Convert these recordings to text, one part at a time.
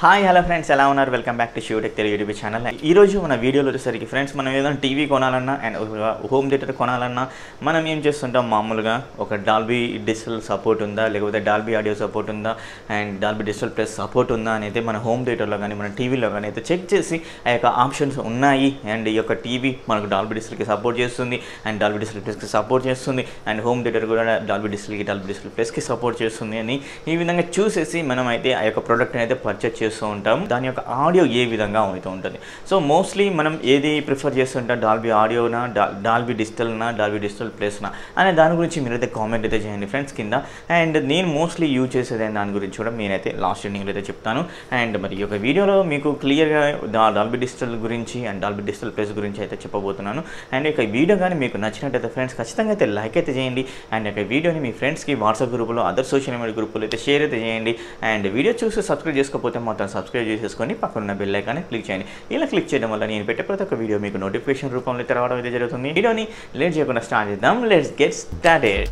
hi hello friends ఎలా ఉన్నారు welcome back to Shootech Telugu YouTube channel ఈ రోజు మన వీడియోలో వచ్చేసరికి ఫ్రెండ్స్ మనం ఏదైనా టీవీ కొనాలన్నా అండ్ ఒక హోమ్ థియేటర్ కొనాలన్నా మనం ఏం చేస్తుంటాం మామూలుగా ఒక డాల్బీ డిజిటల్ సపోర్ట్ ఉందా లేకపోతే డాల్బీ ఆడియో సపోర్ట్ ఉందా and Dolby digital plus support ఉందా అని అయితే మన హోమ్ థియేటర్లో కానీ మన టీవీలో కానీ అయితే చెక్ చేసి ఆ యొక్క ఆప్షన్స్ ఉన్నాయి అండ్ ఈ యొక్క టీవీ మనకు డాల్బీ డిజిటల్కి సపోర్ట్ చేస్తుంది అండ్ డాల్బీ డిజిటల్ ప్లస్కి సపోర్ట్ చేస్తుంది అండ్ హోమ్ థియేటర్ కూడా డాల్బీ డిజిటల్కి డాల్బీ డిజిటల్ ప్లస్కి సపోర్ట్ చేస్తుంది అని ఈ విధంగా చూసేసి మనం అయితే ఆ యొక్క ప్రోడక్ట్ని అయితే పర్చేస్ చేస్తూ ఉంటాం దాని యొక్క ఆడియో ఏ విధంగా అవుతూ ఉంటుంది సో మోస్ట్లీ మనం ఏది ప్రిఫర్ చేస్తుంటాం డాల్బీ ఆడియోనా డా డాల్బీ డిజిటల్నా డాల్బీ డిజిటల్ ప్లేస్నా అనే దాని గురించి మీరైతే కామెంట్ అయితే చేయండి ఫ్రెండ్స్ కింద అండ్ నేను మోస్ట్లీ యూజ్ చేసేది దాని గురించి కూడా నేనైతే లాస్ట్ ఎండింగ్లో అయితే చెప్తాను అండ్ మరి ఈ యొక్క వీడియోలో మీకు క్లియర్గా డాల్బీ డిజిటల్ గురించి అండ్ డాల్బీ డిజిటల్ ప్లేస్ గురించి అయితే చెప్పబోతున్నాను అండ్ ఈ యొక్క వీడియో కానీ మీకు నచ్చినట్టయితే ఫ్రెండ్స్ ఖచ్చితంగా అయితే లైక్ అయితే చేయండి అండ్ ఈ యొక్క వీడియోని మీ ఫ్రెండ్స్కి వాట్సాప్ గ్రూపులో అదర్ సోషల్ మీడియా గ్రూపులో అయితే షేర్ అయితే చేయండి అండ్ వీడియో చూసి సబ్స్క్రైబ్ చేసుకోకపోతే మొత్తం సబ్స్క్రైబ్ చేసేసుకొని పక్కన ఉన్న బెల్ ఐకాన్ని క్లిక్ చేయండి ఇలా క్లిక్ చేయడం వల్ల నేను పెట్టే ప్రతి ఒక్క వీడియో మీకు నోటిఫికేషన్ రూపంలో అయితే రావడం అయితే జరుగుతుంది వీడియోని లేట్ చేయకుండా స్టార్ట్ చేద్దాం let's get started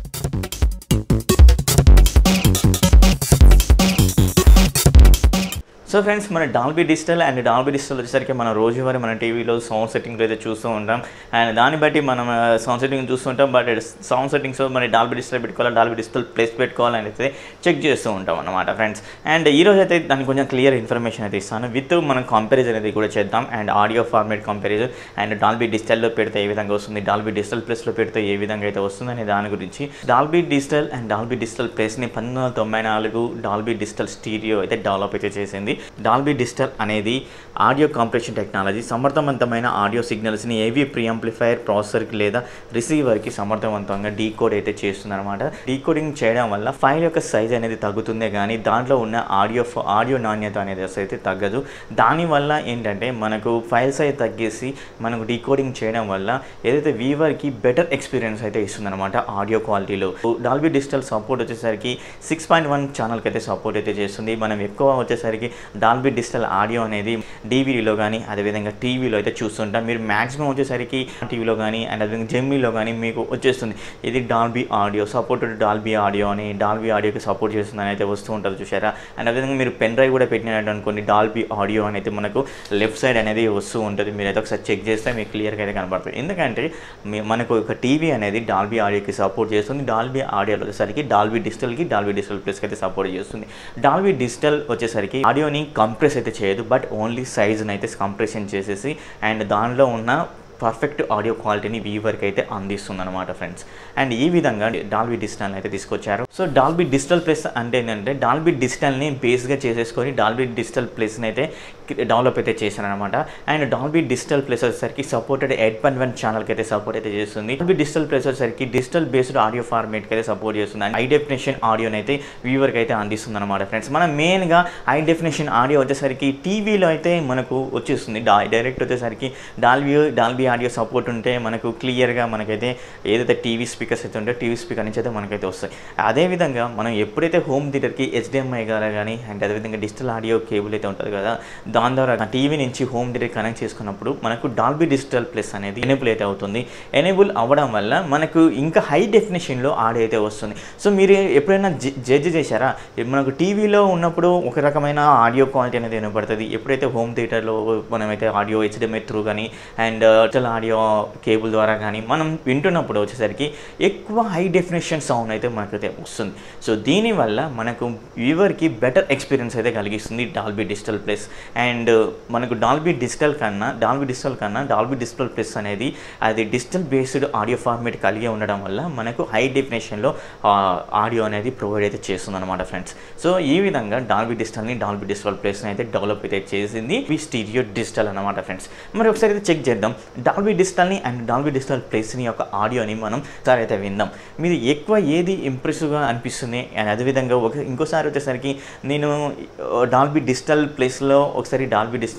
so friends మన Dolby digital and Dolby digital వచ్చేసరికి మన రోజువారీ మన టీవీలో సౌండ్ సెట్టింగ్స్ అయితే చూస్తూ ఉంటాం అండ్ దాన్ని బట్టి మనం సౌండ్ సెట్టింగ్ చూస్తుంటాం బట్ సౌండ్ సెట్టింగ్స్ మన డాల్బీ డిజిటల్ పెట్టుకోవాలి డాల్బీ డిజిటల్ ప్లేస్ పెట్టుకోవాలని అయితే చెక్ చేస్తూ ఉంటాం అనమాట ఫ్రెండ్స్ అండ్ ఈ రోజు అయితే దానికి కొంచెం క్లియర్ ఇన్ఫర్మేషన్ అయితే ఇస్తాను విత్ మనం కంపారిజన్ అనేది కూడా చేద్దాం and audio format comparison and Dolby డిజిటల్లో పెడితే ఏ విధంగా వస్తుంది డాల్బీ డిజిటల్ ప్లేస్లో పెడితే ఏ విధంగా అయితే వస్తుంది అనే దాని గురించి Dolby digital and Dolby digital ప్లేస్ని పంతొమ్మిది వందల తొంభై నాలుగు డాల్బీ డిజిటల్ స్టీరియో అయితే డెవలప్ అయితే చేసింది డాల్బీ డిజిటల్ అనేది ఆడియో కాంప్రెషన్ టెక్నాలజీ సమర్థవంతమైన ఆడియో సిగ్నల్స్ని ఏవి ప్రియాంప్లిఫైర్ ప్రాసెసర్కి లేదా రిసీవర్కి సమర్థవంతంగా డీకోడ్ అయితే చేస్తుంది అనమాట డీకోడింగ్ చేయడం వల్ల ఫైల్ యొక్క సైజ్ అనేది తగ్గుతుందే కానీ దాంట్లో ఉన్న ఆడియో ఆడియో నాణ్యత అనేది అసలు అయితే తగ్గదు దానివల్ల ఏంటంటే మనకు ఫైల్ సైజ్ తగ్గేసి మనకు డీకోడింగ్ చేయడం వల్ల ఏదైతే వీవర్కి బెటర్ ఎక్స్పీరియన్స్ అయితే ఇస్తుంది అనమాట ఆడియో క్వాలిటీలో డాల్బీ డిజిటల్ సపోర్ట్ వచ్చేసరికి సిక్స్ పాయింట్ వన్ ఛానల్కి అయితే సపోర్ట్ అయితే చేస్తుంది మనం ఎక్కువ వచ్చేసరికి డాల్బీ డిజిటల్ ఆడియో అనేది డివిడీలో కానీ అదేవిధంగా టీవీలో అయితే చూస్తుంటాం మీరు మ్యాక్సిమం వచ్చేసరికి టీవీలో కానీ అండ్ అదేవిధంగా జెమ్మీలో కానీ మీకు వచ్చేస్తుంది ఇది Dolby audio supported Dolby audio అని డాల్బీ ఆడియోకి సపోర్ట్ చేస్తుందని అయితే వస్తూ ఉంటుంది చూసారా అండ్ అదేవిధంగా మీరు పెన్ డ్రైవ్ కూడా పెట్టినట్టు అనుకోండి డాల్బీ ఆడియో అనేది మనకు లెఫ్ట్ సైడ్ అనేది వస్తూ ఉంటుంది మీరు అయితే ఒకసారి చెక్ చేస్తే మీకు క్లియర్గా అయితే కనపడుతుంది ఎందుకంటే మీ- మనకు ఒక టీవీ అనేది డాల్బీ ఆడియోకి సపోర్ట్ చేస్తుంది డాల్బీ ఆడియోలో వచ్చేసరికి డాల్బీ డిజిటల్కి డాల్బీ డిజిటల్ ప్లస్కి అయితే సపోర్ట్ చేస్తుంది డాల్బీ డిజిటల్ వచ్చేసరికి ఆడియోని కంప్రెస్ అయితే చేయదు బట్ ఓన్లీ సైజ్ని అయితే కంప్రెషన్ చేసేసి అండ్ దానిలో ఉన్న పర్ఫెక్ట్ ఆడియో క్వాలిటీని వీవర్కి అయితే అందిస్తుంది అనమాట ఫ్రెండ్స్ అండ్ ఈ విధంగా డాల్బీ డిజిటల్ అయితే తీసుకొచ్చారు సో డాల్బీ డిజిటల్ ప్లస్ అంటే ఏంటంటే డాల్బీ డిజిటల్ని బేస్గా చేసేసుకొని డాల్బీ డిజిటల్ ప్లస్ని అయితే డెవలప్ అయితే చేశారనమాట అండ్ డాల్బీ డిజిటల్ ప్లస్ వచ్చేసరికి సపోర్టెడ్ ఎయిట్ పాయింట్ వన్ ఛానల్కి అయితే సపోర్ట్ అయితే చేస్తుంది డాల్బీ డిజిటల్ ప్లస్ వచ్చేసరికి డిజిటల్ బేస్డ్ ఆడియో ఫార్మేట్కి అయితే సపోర్ట్ చేస్తుంది అండ్ హై డెఫినేషన్ ఆడియోని అయితే వ్యూవర్కి అయితే అందిస్తుంది అనమాట ఫ్రెండ్స్ మనం మెయిన్గా హై డెఫినేషన్ ఆడియో వచ్చేసరికి టీవీలో అయితే మనకు వచ్చేస్తుంది డా డైరెక్ట్ వచ్చేసరికి డాల్బీ డాల్బీ ఆడియో సపోర్ట్ ఉంటే మనకు క్లియర్గా మనకైతే ఏదైతే టీవీ స్పీకర్స్ అయితే ఉంటే టీవీ స్పీకర్ నుంచి అయితే మనకైతే వస్తాయి అదేవిధంగా మనం ఎప్పుడైతే హోమ్ థియేటర్కి హెచ్డిఎంఐ గారా కానీ అండ్ అదేవిధంగా డిజిటల్ ఆడియో కేబుల్ అయితే ఉంటుంది కదా దాని ద్వారా టీవీ నుంచి హోమ్ థియేటర్ కనెక్ట్ చేసుకున్నప్పుడు మనకు డాల్బీ డిజిటల్ ప్లస్ అనేది ఎనేబుల్ అయితే అవుతుంది ఎనేబుల్ అవ్వడం వల్ల మనకు ఇంకా హై డెఫినేషన్లో ఆడియో అయితే వస్తుంది సో మీరు ఎప్పుడైనా జడ్జ్ చేశారా మనకు టీవీలో ఉన్నప్పుడు ఒక రకమైన ఆడియో క్వాలిటీ అనేది వినపడుతుంది ఎప్పుడైతే హోమ్ థియేటర్లో మనమైతే ఆడియో హెచ్డిఎంఐ త్రూ కానీ అండ్ డిజిటల్ ఆడియో కేబుల్ ద్వారా కానీ మనం వింటున్నప్పుడు వచ్చేసరికి ఎక్కువ హై డెఫినేషన్ సౌండ్ అయితే మనకైతే వస్తుంది సో దీనివల్ల మనకు వ్యూవర్కి బెటర్ ఎక్స్పీరియన్స్ అయితే కలిగిస్తుంది డాల్బీ డిజిటల్ ప్లస్ అండ్ మనకు డాల్బీ డిజిటల్ కన్నా డాల్బీ డిజిటల్ కన్నా డాల్బీ డిజిటల్ ప్లస్ అనేది అది డిజిటల్ బేస్డ్ ఆడియో ఫార్మేట్ కలిగి ఉండడం వల్ల మనకు హై డెఫినేషన్లో ఆడియో అనేది ప్రొవైడ్ అయితే చేస్తుంది అనమాట ఫ్రెండ్స్ సో ఈ విధంగా డాల్బీ డిజిటల్ని డాల్బీ డిజిటల్ ప్లేస్ని అయితే డెవలప్ అయితే చేసింది ఈ స్టీరియో డిజిటల్ అనమాట ఫ్రెండ్స్ మరి ఒకసారి అయితే చెక్ చేద్దాం డాల్బీ డిజిటల్ని అండ్ డాల్బీ డిజిటల్ ప్లేస్ని యొక్క ఆడియోని మనం ఒకసారి అయితే విందాం మీరు ఎక్కువ ఏది ఇంప్రెసివ్గా అనిపిస్తుంది అండ్ అదేవిధంగా ఒక ఇంకోసారి వచ్చేసరికి నేను డాల్బీ డిజిటల్ ప్లేస్లో ఒకసారి డాల్బీ డిజిటల్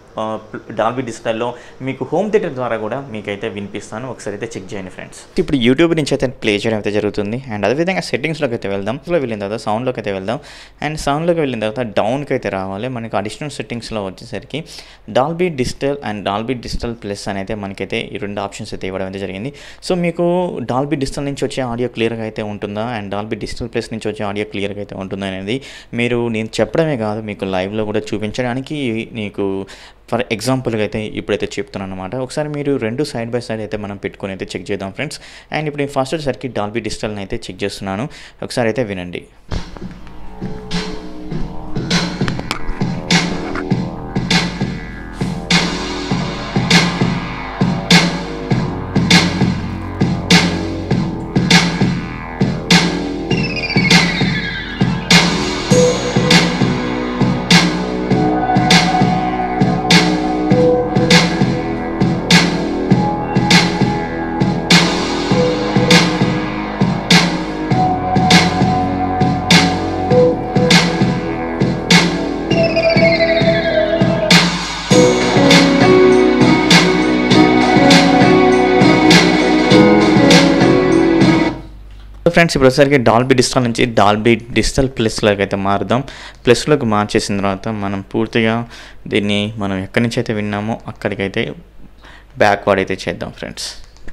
డాల్బీ డిజిటల్లో మీకు హోమ్ థియేటర్ ద్వారా కూడా మీకైతే వినిపిస్తాను ఒకసారి అయితే చెక్ చేయండి ఫ్రెండ్స్ ఇప్పుడు యూట్యూబ్ నుంచి అయితే ప్లే చేయడం అయితే జరుగుతుంది అండ్ అదేవిధంగా సెట్టింగ్స్లోకి అయితే వెళ్దాం లో వెళ్ళిన తర్వాత సౌండ్లోకి అయితే వెళ్దాం అండ్ సౌండ్లోకి వెళ్ళిన తర్వాత డౌన్కి అయితే రావాలి మనకి అడిషనల్ సెట్టింగ్స్లో వచ్చేసరికి Dolby digital and Dolby digital plus అనేది మనకైతే ఈ రెండు ఆప్షన్స్ అయితే ఇవ్వడం అయితే జరిగింది సో మీకు డాల్బీ డిజిటల్ నుంచి వచ్చే ఆడియో క్లియర్గా అయితే ఉంటుందా అండ్ డాల్బీ డిజిటల్ ప్లస్ నుంచి వచ్చే ఆడియో క్లియర్గా అయితే ఉంటుందా అనేది మీరు నేను చెప్పడమే కాదు మీకు లైవ్లో కూడా చూపించడానికి నీకు ఫర్ ఎగ్జాంపుల్గా అయితే ఇప్పుడైతే చెప్తున్నాను అనమాట ఒకసారి మీరు రెండు సైడ్ బై సైడ్ అయితే మనం పెట్టుకొని అయితే చెక్ చేద్దాం ఫ్రెండ్స్ అండ్ ఇప్పుడు నేను ఫస్ట్ వచ్చేసరికి డాల్బీ డిజిటల్ని అయితే చెక్ చేస్తున్నాను ఒకసారి అయితే వినండి ఫ్రెండ్స్ ఇప్పుడు వచ్చేసరికి డాల్బీ డిజిటల్ నుంచి డాల్బీ డిజిటల్ ప్లస్లోకి అయితే మారుదాం ప్లస్లోకి మార్చేసిన తర్వాత మనం పూర్తిగా దీన్ని మనం ఎక్కడి నుంచి అయితే విన్నామో అక్కడికైతే బ్యాక్వర్డ్ అయితే చేద్దాం ఫ్రెండ్స్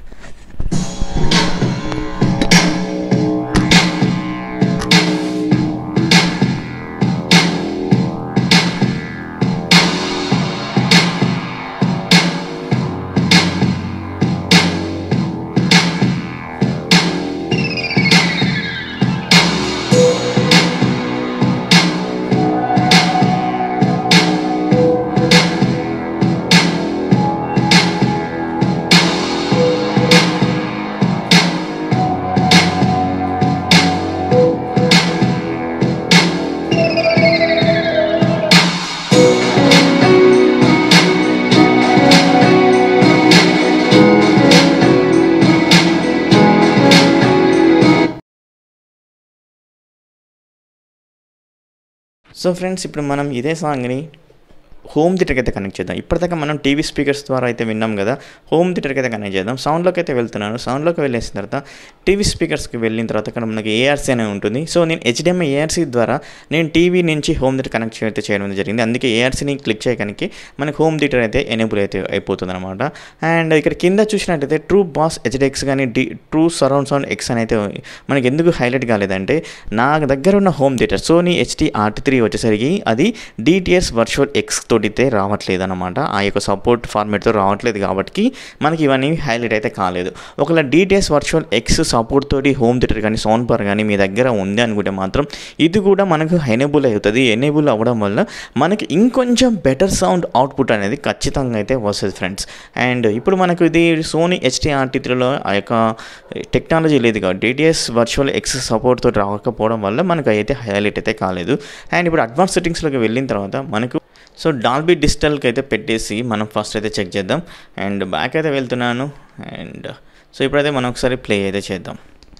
సో ఫ్రెండ్స్ ఇప్పుడు మనం ఇదే సాంగ్ని హోమ్ థియేటర్కి అయితే కనెక్ట్ చేద్దాం ఇప్పటిదాకా మనం టీవీ స్పీకర్స్ ద్వారా అయితే విన్నాం కదా హోమ్ థియేటర్కి అయితే కనెక్ట్ చేద్దాం సౌండ్లోకి అయితే వెళ్తున్నాను సౌండ్లోకి వెళ్ళేసిన తర్వాత టీవీ స్పీకర్స్కి వెళ్ళిన తర్వాత ఇక్కడ మనకి ఏఆర్సీ అనే ఉంటుంది సో నేను హెచ్డిఎంఐ ఏఆర్సీ ద్వారా నేను టీవీ నుంచి హోమ్ థియేటర్ కనెక్ట్ అయితే చేయడం జరిగింది అందుకే ఏఆర్సీని క్లిక్ చేయడానికి మనకి హోమ్ థియేటర్ అయితే ఎనేబుల్ అయితే అయిపోతుంది అనమాట అండ్ ఇక్కడ కింద చూసినట్టయితే ట్రూ బాస్ హెచ్డిఎక్స్ కానీ D true surround sound X అని అయితే మనకి ఎందుకు హైలైట్ కాలేదంటే నా దగ్గర ఉన్న home theatre Sony HD RT three వచ్చేసరికి అది డిటిఎస్ వర్చువల్ ఎక్స్ తోటితే రావట్లేదు అనమాట ఆ యొక్క సపోర్ట్ ఫార్మేట్తో రావట్లేదు కాబట్టి మనకి ఇవన్నీ హైలైట్ అయితే కాలేదు ఒకవేళ డిటిఎస్ వర్చువల్ ఎక్స్ సపోర్ట్ తోటి హోమ్ థియేటర్ కానీ సౌండ్ బార్ కానీ మీ దగ్గర ఉంది అనుకుంటే మాత్రం ఇది కూడా మనకు ఎనేబుల్ అవుతుంది ఎనేబుల్ అవ్వడం వల్ల మనకి ఇంకొంచెం బెటర్ సౌండ్ అవుట్పుట్ అనేది ఖచ్చితంగా అయితే వస్తుంది ఫ్రెండ్స్ అండ్ ఇప్పుడు మనకు ఇది సోనీ హెచ్టీఆర్టీ త్రీలో ఆ యొక్క టెక్నాలజీ లేదు కాబట్టి డిటిఎస్ వర్చువల్ ఎక్స్ సపోర్ట్ తోటి రాకపోవడం వల్ల మనకు అయితే హైలైట్ అయితే కాలేదు అండ్ ఇప్పుడు అడ్వాన్స్ సెట్టింగ్స్లోకి వెళ్ళిన తర్వాత మనకు సో డాల్బీ డిజిటల్కి అయితే పెట్టేసి మనం ఫస్ట్ అయితే చెక్ చేద్దాం అండ్ బ్యాక్ అయితే వెళ్తున్నాను అండ్ సో ఇప్పుడైతే మనం ఒకసారి ప్లే అయితే చేద్దాం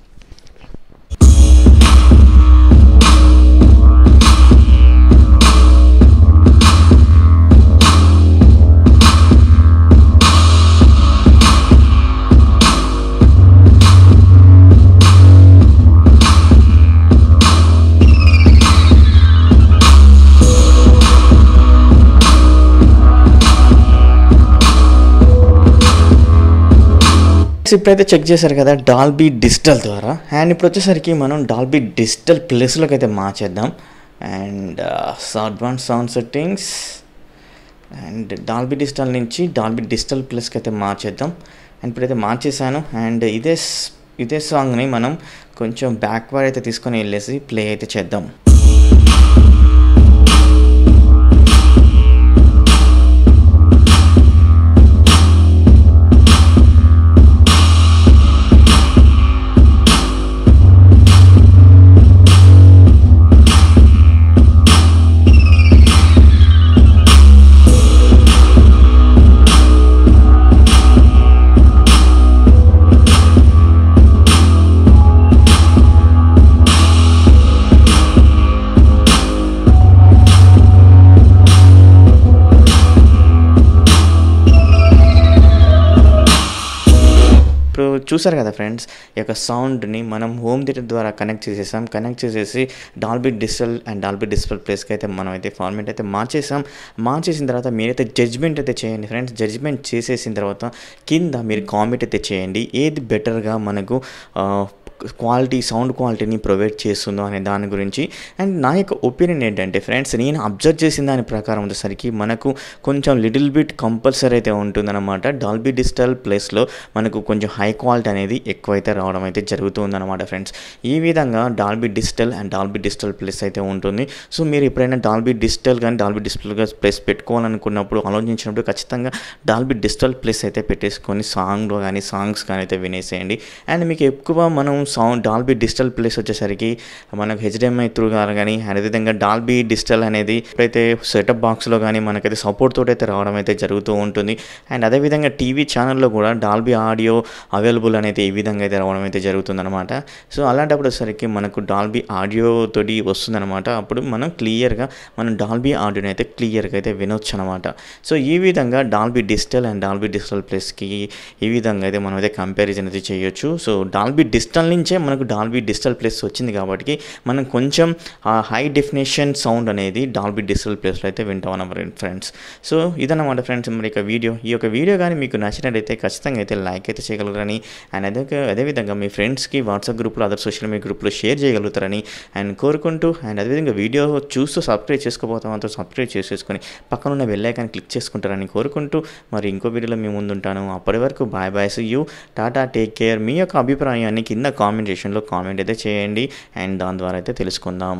ఇప్పుడైతే చెక్ చేశారు కదా డాల్బీ డిజిటల్ ద్వారా అండ్ ఇప్పుడు వచ్చేసరికి మనం డాల్బీ డిజిటల్ ప్లేస్లోకి అయితే మార్చేద్దాం and advance sound settings and Dolby digital నుంచి డాల్బీ డిజిటల్ ప్లస్కి అయితే మార్చేద్దాం అండ్ ఇప్పుడైతే మార్చేసాను అండ్ ఇదే స్- ఇదే సాంగ్ని మనం కొంచెం బ్యాక్వర్డ్ అయితే తీసుకొని వెళ్ళేసి ప్లే అయితే చేద్దాం చూసారు కదా ఫ్రెండ్స్ ఈ యొక్క సౌండ్ని మనం హోమ్ థియేటర్ ద్వారా కనెక్ట్ చేసేసాం కనెక్ట్ చేసేసి Dolby digital and Dolby digital ప్లేస్కి అయితే మనం అయితే ఫార్మేట్ అయితే మార్చేసాం మార్చేసిన తర్వాత మీరైతే జడ్జ్మెంట్ అయితే చేయండి ఫ్రెండ్స్ జడ్జ్మెంట్ చేసేసిన తర్వాత కింద మీరు కామెంట్ అయితే చేయండి ఏది బెటర్గా మనకు ఆ, క్వాలిటీ సౌండ్ క్వాలిటీని ప్రొవైడ్ చేస్తుందో అనే దాని గురించి అండ్ నా యొక్క ఒపీనియన్ ఏంటంటే ఫ్రెండ్స్ నేను అబ్జర్వ్ చేసిన దాని ప్రకారం వచ్చేసరికి మనకు కొంచెం లిటిల్ బిట్ కంపల్సరీ అయితే ఉంటుందన్నమాట డాల్బీ డిజిటల్ ప్లేస్లో మనకు కొంచెం హై క్వాలిటీ అనేది ఎక్కువైతే రావడం అయితే జరుగుతుందన్నమాట ఫ్రెండ్స్ ఈ విధంగా Dolby digital and Dolby digital plus అయితే ఉంటుంది సో మీరు ఎప్పుడైనా డాల్బీ డిజిటల్ కానీ డాల్బీ డిజిటల్గా ప్లేస్ పెట్టుకోవాలనుకున్నప్పుడు ఆలోచించినప్పుడు ఖచ్చితంగా డాల్బీ డిజిటల్ ప్లేస్ అయితే పెట్టేసుకొని సాంగ్ కానీ సాంగ్స్ కానీ అయితే వినేసేయండి అండ్ మీకు ఎక్కువ మనం సౌండ్ డాల్బీ డిజిటల్ ప్లేస్ వచ్చేసరికి మనకు హెచ్డిఎంఐ త్రూ కానీ అదేవిధంగా డాల్బీ డిజిటల్ అనేది ఇప్పుడైతే సెటప్ బాక్స్లో కానీ మనకైతే సపోర్ట్ తోటి అయితే రావడం అయితే జరుగుతూ ఉంటుంది అండ్ అదేవిధంగా టీవీ ఛానల్లో కూడా డాల్బీ ఆడియో అవైలబుల్ అనేది ఈ విధంగా అయితే రావడం అయితే జరుగుతుందన్నమాట సో అలాంటప్పుడు వచ్చేసరికి మనకు డాల్బీ ఆడియో తోటి వస్తుందన్నమాట అప్పుడు మనం క్లియర్గా మనం డాల్బీ ఆడియోని అయితే క్లియర్గా అయితే వినొచ్చు అనమాట సో ఈ విధంగా Dolby digital and Dolby digital ప్లేస్కి ఈ విధంగా అయితే మనం అయితే కంపారిజన్ అయితే చేయొచ్చు సో డాల్బీ డిజిటల్ నుంచే మనకు డాల్బీ డిజిటల్ ప్లేస్ వచ్చింది కాబట్టి మనం కొంచెం ఆ హై డెఫినేషన్ సౌండ్ అనేది డాల్బీ డిజిటల్ ప్లేస్లో అయితే వింటాం అన్నమాట ఫ్రెండ్స్ సో ఇదన్నమాట ఫ్రెండ్స్ మరి ఇక వీడియో ఈ యొక్క వీడియో కానీ మీకు నచ్చినట్టయితే ఖచ్చితంగా అయితే లైక్ అయితే చేయగలరని అండ్ అదే అదేవిధంగా మీ ఫ్రెండ్స్కి వాట్సాప్ గ్రూప్లో అదర్ సోషల్ మీడియా గ్రూప్లో షేర్ చేయగలుగుతారని అండ్ కోరుకుంటూ అండ్ అదేవిధంగా వీడియో చూస్తూ సబ్స్క్రైబ్ చేసుకోబోతాం అంతా సబ్స్క్రైబ్ చేసేసుకొని పక్కన ఉన్న వెళ్ళాకని క్లిక్ చేసుకుంటారని కోరుకుంటూ మరి ఇంకో వీడియోలో మీ ముందు ఉంటాను అప్పటి వరకు బాయ్ బాయ్ సి యూ టాటా టేక్ కేర్ మీ యొక్క అభిప్రాయాన్ని కింద కామెంట్ సెక్షన్లో కామెంట్ అయితే చేయండి అండ్ దాని ద్వారా అయితే తెలుసుకుందాం